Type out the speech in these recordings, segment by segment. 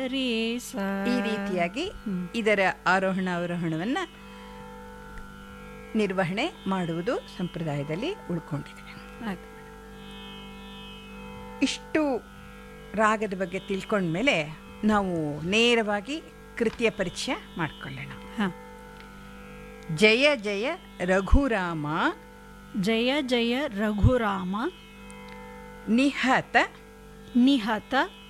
ರೇ ಸ ಈ ರೀತಿಯಾಗಿ ಇದರ ಆರೋಹಣ ಅವರೋಹಣವನ್ನ ನಿರ್ವಹಣೆ ಮಾಡುವುದು ಸಂಪ್ರದಾಯದಲ್ಲಿ ಉಳ್ಕೊಂಡಿದೆ ಆಯ್ತು. ಇಷ್ಟು ರಾಗದ ಬಗ್ಗೆ ತಿಳ್ಕೊಂಡ್ಮೇಲೆ ನಾವು ನೇರವಾಗಿ ಕೃತಿಯ ಪರಿಚಯ ಮಾಡ್ಕೊಳ್ಳೋಣ ಹ. ಜಯ ಜಯ ರಘುರಾಮ ಜಯ ಜಯ ರಘುರಾಮ ನಿಹತ ನಿಹತ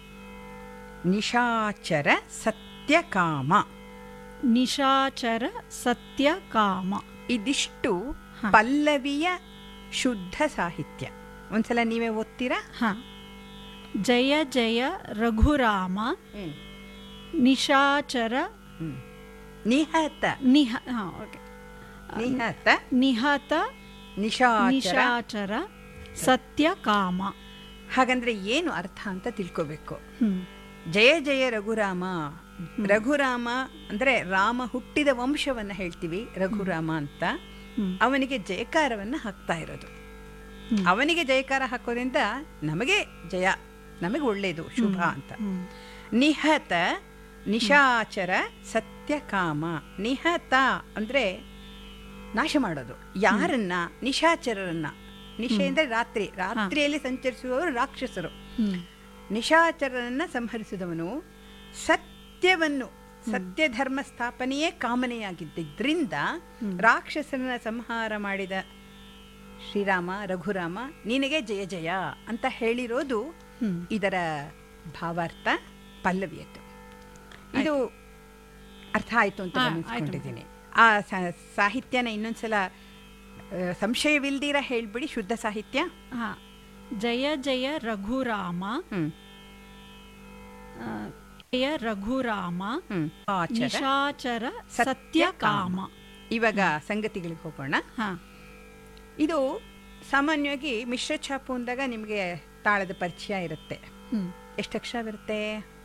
ನಿಶಾಚರ ಸತ್ಯಕಾಮ ನಿಶಾಚರ ಸತ್ಯ ಕಾಮ ಇದಿಷ್ಟು ಹ. ಪಲ್ಲವಿಯ ಶುದ್ಧ ಸಾಹಿತ್ಯ ಒಂದ್ಸಲ ನೀವೇ ಓದ್ತೀರಾ ಹ ಜಯ ಜಯ ರಘುರಾಮ ನಿಶಾಚರ ಹ್ಮ್. ನಿಹತ ನಿಹ ಹ, ಓಕೆ. ನಿಹತ ನಿಹತ ನಿಶಾಚರ ನಿಶಾಚರ ಸತ್ಯ ಕಾಮ ಹಾಗಂದ್ರೆ ಏನು ಅರ್ಥ ಅಂತ ತಿಳ್ಕೋಬೇಕು ಹ್ಮ್ ಜಯ ಜಯ ರಘುರಾಮ ರಘುರಾಮ ಅಂದ್ರೆ ರಾಮ ಹುಟ್ಟಿದ ವಂಶವನ್ನ ಹೇಳ್ತೀವಿ ರಘುರಾಮ ಅಂತ ಹ್ಮ್. ಅವನಿಗೆ ಜಯಕಾರವನ್ನ ಹಾಕ್ತಾ ಇರೋದು ಹ್ಮ್. ಅವನಿಗೆ ಜಯಕಾರ ಹಾಕೋದ್ರಿಂದ ನಮಗೆ ಜಯ ನಮಗೆ ಒಳ್ಳೇದು ಶುಭ ಅಂತ ಹ್ಮ್ ನಿಹತ ನಿಶಾಚರ ಸತ್ಯಕಾಮ ನಿಹತ ಅಂದ್ರೆ ನಾಶ ಮಾಡೋದು ಯಾರನ್ನ ನಿಶಾಚರರನ್ನ ನಿಶೆ ಅಂದ್ರೆ ರಾತ್ರಿ ರಾತ್ರಿಯಲ್ಲಿ ಸಂಚರಿಸುವವರು ರಾಕ್ಷಸರು ಹ್ಮ್ ನಿಶಾಚರರನ್ನ ಸಂಹರಿಸಿದವನು ಸತ್ಯವನ್ನು ಸತ್ಯ ಧರ್ಮ ಸ್ಥಾಪನೆಯೇ ಕಾಮನೆಯಾಗಿದ್ದರಿಂದ ರಾಕ್ಷಸರನ್ನ ಸಂಹಾರ ಮಾಡಿದ ಶ್ರೀರಾಮ ರಘುರಾಮ ನಿನಗೆ ಜಯ ಜಯ ಅಂತ ಹೇಳಿರೋದು ಹ್ಮ್. ಇದರ ಭಾವಾರ್ಥ ಪಲ್ಲವಿಯದ್ದು ಇದು ಅರ್ಥ ಆಯ್ತು ಅಂತ ಹಾ, ಗಮನಿಸ್ಕೊಂಡಿದ್ದೀನಿ ಆ ಸ- ಸಾಹಿತ್ಯನ ಇನ್ನೊಂದ್ಸಲ ಆ, ಸಂಶಯವಿಲ್ದಿರ ಹೇಳ್ಬಿಡಿ ಶುದ್ಧ ಸಾಹಿತ್ಯ ಹ ಜಯ ಜಯ ರಘುರಾಮ ಹ್ಮ್ ಆ, ಜಯ ರಘುರಾಮ ಹ್ಮ್ ಆಚರ ನಿಶಾಚರ ಸತ್ಯ ಸತ್ಯ ಕಾಮ ಇವಾಗ ಸಂಗತಿಗಳಿಗೆ ಹೋಗೋಣ ಹ ಇದು ಸಾಮಾನ್ಯವಾಗಿ ಮಿಶ್ರ ಛಾಪು ಅಂದಾಗ ನಿಮಗೆ ತಾಳದ ಪರಿಚಯ ಇರುತ್ತೆ ಹ್ಮ್ ಎಷ್ಟು ಅಕ್ಷರವಿರುತ್ತೆ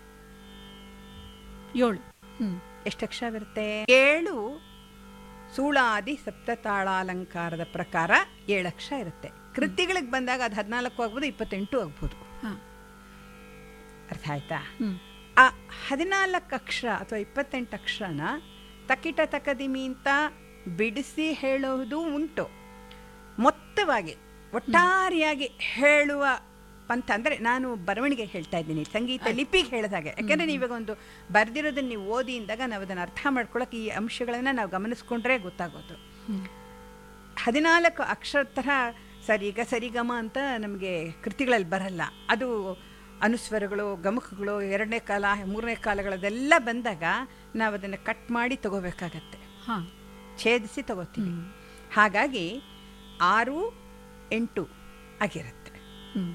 ಏಳು ಹ್ಮ್ ಎಷ್ಟು ಅಕ್ಷರವಿರುತ್ತೆ ಏಳು ಸೂಳಾದಿ ಸಪ್ತತಾಳಾಲಂಕಾರದ ಪ್ರಕಾರ ಏಳು ಅಕ್ಷರ ಇರುತ್ತೆ ಕೃತಿಗಳಿಗೆ ಬಂದಾಗ ಅದು ಹದಿನಾಲ್ಕು ಆಗ್ಬೋದು ಇಪ್ಪತ್ತೆಂಟು ಆಗ್ಬೋದು ಹ ಅರ್ಥ ಆಯ್ತಾ ಹ್ಮ್ ಆ ಹದಿನಾಲ್ಕು ಅಕ್ಷರ ಅಥವಾ ಇಪ್ಪತ್ತೆಂಟು ಅಕ್ಷರನ ತಕಿಟ ತಕದಿಮಿ ಅಂತ ಬಿಡಿಸಿ ಹೇಳೋದು ಉಂಟು ಮೊತ್ತವಾಗಿ ಒಟ್ಟಾರೆಯಾಗಿ ಹೇಳುವ ಪಂಥ ಅಂದರೆ ನಾನು ಬರವಣಿಗೆ ಹೇಳ್ತಾ ಇದ್ದೀನಿ ಸಂಗೀತ ಲಿಪಿಗೆ ಹೇಳಿದಾಗೆ ಯಾಕೆಂದರೆ ನೀವಾಗ ಒಂದು ಬರೆದಿರೋದನ್ನ ನೀವು ಓದಿ ಇಂದಾಗ ನಾವು ಅದನ್ನು ಅರ್ಥ ಮಾಡ್ಕೊಳಕ್ಕೆ ಈ ಅಂಶಗಳನ್ನು ನಾವು ಗಮನಿಸ್ಕೊಂಡ್ರೆ ಗೊತ್ತಾಗೋದು ಹ್ಮ್ ಹದಿನಾಲ್ಕು ಅಕ್ಷರ ಥರ ಸರಿಗ ಸರಿಗಮ ಅಂತ ನಮಗೆ ಕೃತಿಗಳಲ್ಲಿ ಬರಲ್ಲ ಅದು ಅನುಸ್ವರಗಳು ಗಮಕಗಳು ಎರಡನೇ ಕಾಲ ಮೂರನೇ ಕಾಲಗಳದೆಲ್ಲ ಬಂದಾಗ ನಾವು ಅದನ್ನು ಕಟ್ ಮಾಡಿ ತಗೋಬೇಕಾಗತ್ತೆ ಹ ಛೇದಿಸಿ ತಗೋತೀವಿ ಹ್ಮ್. ಹಾಗಾಗಿ ಆರು ಎಂಟು ಆಗಿರುತ್ತೆ